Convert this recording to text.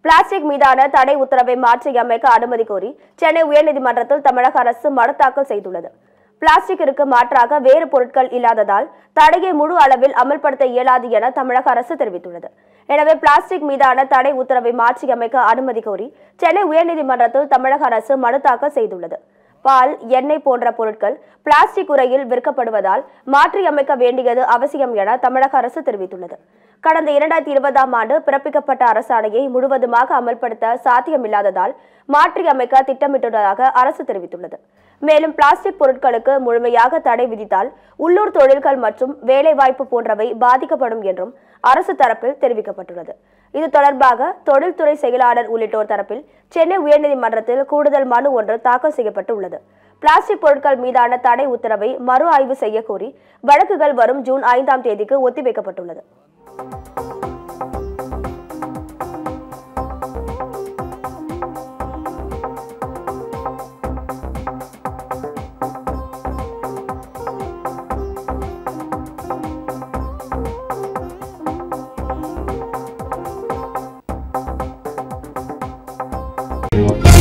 plastic மீதான தடை உத்தரவை மாற்றியமைக்க அனுமதி கோரி சென்னை உயர்நீதிமன்றத்தில் தமிழக அரசு மனு தாக்கல் செய்துள்ளது பிளாஸ்டிக்கிற்கு மாற்றாக வேறு பொருட்கள் இல்லாததால் தடையை முழு அளவில் அமல்படுத்த இயலாது என தமிழக அரசு தெரிவித்துள்ளது எனவே பிளாஸ்டிக் மீதான தடை உத்தரவை மாற்றியமைக்க அனுமதி கோரி சென்னை உயர்நீதிமன்றத்தில் தமிழக அரசு மனு தாக்கல் செய்துள்ளது பால் எண்ணெய் போன்ற பொருட்கள் பிளாஸ்டிக் உரையில் விற்கப்படுவதால் மாற்றியமைக்க வேண்டியது அவசியம் என தமிழக அரசு தெரிவித்துள்ளது கடந்த இரண்டாயிரத்தி இருபதாம் ஆண்டு பிறப்பிக்கப்பட்ட அரசாணையை முழுவதுமாக அமல்படுத்த சாத்தியமில்லாததால் மாற்றியமைக்க திட்டமிட்டுள்ளதாக அரசு தெரிவித்துள்ளது மேலும் பிளாஸ்டிக் பொருட்களுக்கு முழுமையாக தடை விதித்தால் உள்ளூர் தொழில்கள் மற்றும் வேலைவாய்ப்பு போன்றவை பாதிக்கப்படும் என்றும் அரசு தரப்பில் தெரிவிக்கப்பட்டுள்ளது இது தொடர்பாக தொழில்துறை செயலாளர் உள்ளிட்டோர் தரப்பில் சென்னை உயர்நீதிமன்றத்தில் கூடுதல் மனு ஒன்று தாக்கல் செய்யப்பட்டு உள்ளது பிளாஸ்டிக் பொருட்கள் மீதான தடை உத்தரவை மறு ஆய்வு செய்ய கோரி வழக்குகள் வரும் ஜூன் ஐந்தாம் தேதிக்கு ஒத்திவைக்கப்பட்டுள்ளது Thank